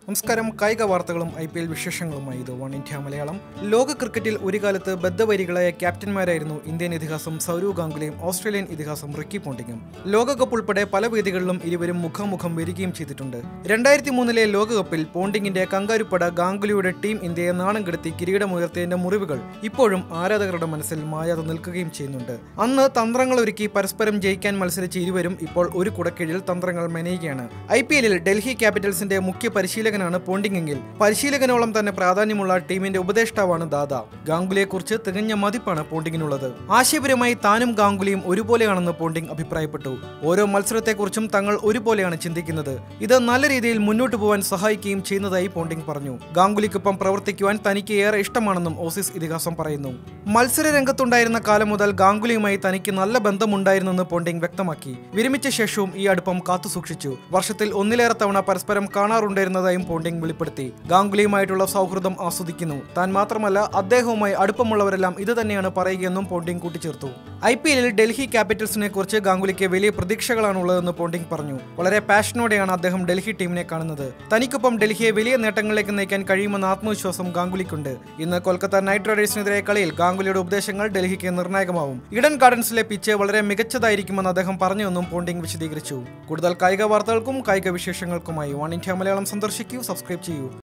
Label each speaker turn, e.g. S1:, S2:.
S1: നമസ്കാരം കായിക വാർത്തകളും ഐ പി എൽ വിശേഷങ്ങളുമായി ഇത് വൺ ഇന്ത്യ മലയാളം ലോക ക്രിക്കറ്റിൽ ഒരു കാലത്ത് ബദ്ധവരികളായ ക്യാപ്റ്റന്മാരായിരുന്നു ഇന്ത്യൻ ഇതിഹാസം സൗരവ് ഗാംഗുലിയും ഓസ്ട്രേലിയൻ ഇതിഹാസം റിക്കി പോണ്ടിങ്ങും ലോകകപ്പ് ഉൾപ്പെടെ പല വേദികളിലും ഇരുവരും മുഖാമുഖം വരികയും ചെയ്തിട്ടുണ്ട് രണ്ടായിരത്തി മൂന്നിലെ ലോകകപ്പിൽ പോണ്ടിങ്ങിന്റെ കങ്കാരുപ്പട ഗാംഗുലിയുടെ ടീം ഇന്ത്യയെ നാണം കെടുത്തി കിരീടമുയർത്തിയതിന്റെ മുറിവുകൾ ഇപ്പോഴും ആരാധകരുടെ മനസ്സിൽ മായാതെ നിൽക്കുകയും ചെയ്യുന്നുണ്ട് അന്ന് തന്ത്രങ്ങൾ ഒരുക്കി പരസ്പരം ജയിക്കാൻ മത്സരിച്ച ഇരുവരും ഇപ്പോൾ ഒരു കുടക്കീഴിൽ തന്ത്രങ്ങൾ മെനയുകയാണ് ഐ പി എല്ലിൽ ഡൽഹി ക്യാപിറ്റൽസിന്റെ മുഖ്യ പരിശീലകനാണ് പോണ്ടിങ്ങെങ്കിൽ പരിശീലകനോളം തന്നെ പ്രാധാന്യമുള്ള ടീമിന്റെ ഉപദേഷ്ടാവാണ് ദാദ ഗാംഗുലിയെക്കുറിച്ച് തികഞ്ഞ മതിപ്പാണ് പോണ്ടിങ്ങിനുള്ളത് ആശയപരമായി താനും ഗാംഗുലിയും ഒരുപോലെയാണെന്ന് പോണ്ടിങ് അഭിപ്രായപ്പെട്ടു ഓരോ മത്സരത്തെക്കുറിച്ചും തങ്ങൾ ഒരുപോലെയാണ് ചിന്തിക്കുന്നത് ഇത് നല്ല രീതിയിൽ മുന്നോട്ട് പോകാൻ സഹായിക്കുകയും ചെയ്യുന്നതായി പോണ്ടിങ് പറഞ്ഞു ഗാംഗുലിക്കൊപ്പം പ്രവർത്തിക്കുവാൻ തനിക്ക് ഏറെ ഇഷ്ടമാണെന്നും ഓസീസ് ഇതിഹാസം പറയുന്നു മത്സര രംഗത്തുണ്ടായിരുന്ന കാലം മുതൽ ഗാംഗുലിയുമായി തനിക്ക് നല്ല ബന്ധമുണ്ടായിരുന്നെന്ന് പോണ്ടിങ് വ്യക്തമാക്കി വിരമിച്ച ശേഷവും ഈ അടുപ്പം കാത്തുസൂക്ഷിച്ചു വർഷത്തിൽ ഒന്നിലേറെ തവണ പരസ്പരം കാണാറുണ്ടായിരുന്നതായും പോണ്ടിങ് വെളിപ്പെടുത്തി ഗാംഗുലിയുമായിട്ടുള്ള സൗഹൃദം ആസ്വദിക്കുന്നു താൻ മാത്രമല്ല അദ്ദേഹവുമായി അടുപ്പമുള്ളവരെല്ലാം ഇത് തന്നെയാണ് പറയുകയെന്നും പോണ്ടിങ് കൂട്ടിച്ചേർത്തു ഐ പി എല്ലിൽ ഡൽഹി ക്യാപിറ്റൽസിനെ കുറിച്ച് ഗാംഗുലിക്ക് വലിയ പ്രതീക്ഷകളാണുള്ളതെന്ന് പോണ്ടിങ് പറഞ്ഞു വളരെ പാഷനോടെയാണ് അദ്ദേഹം ഡൽഹി ടീമിനെ കാണുന്നത് തനിക്കൊപ്പം ഡൽഹിയെ വലിയ നേട്ടങ്ങളിലേക്ക് നയിക്കാൻ കഴിയുമെന്ന ആത്മവിശ്വാസം ഗാംഗുലിക്കുണ്ട് ഇന്ന് കൊൽക്കത്ത നൈറ്റ് റൈഡേഴ്സിനെതിരെ കളിയിൽ ഗാംഗുലിയുടെ ഉപദേശങ്ങൾ ഡൽഹിക്ക് നിർണായകമാവും ഇഡൻ ഗാർഡൻസിലെ പിച്ച് വളരെ മികച്ചതായിരിക്കുമെന്ന് അദ്ദേഹം പറഞ്ഞുവെന്നും പോണ്ടിങ് വിശദീകരിച്ചു കൂടുതൽ കായിക വാർത്തകൾക്കും കായിക വിശേഷങ്ങൾക്കുമായി വൺ ഇന്ത്യ മലയാളം സന്ദർശിക്കൂ സബ്സ്ക്രൈബ് ചെയ്യൂ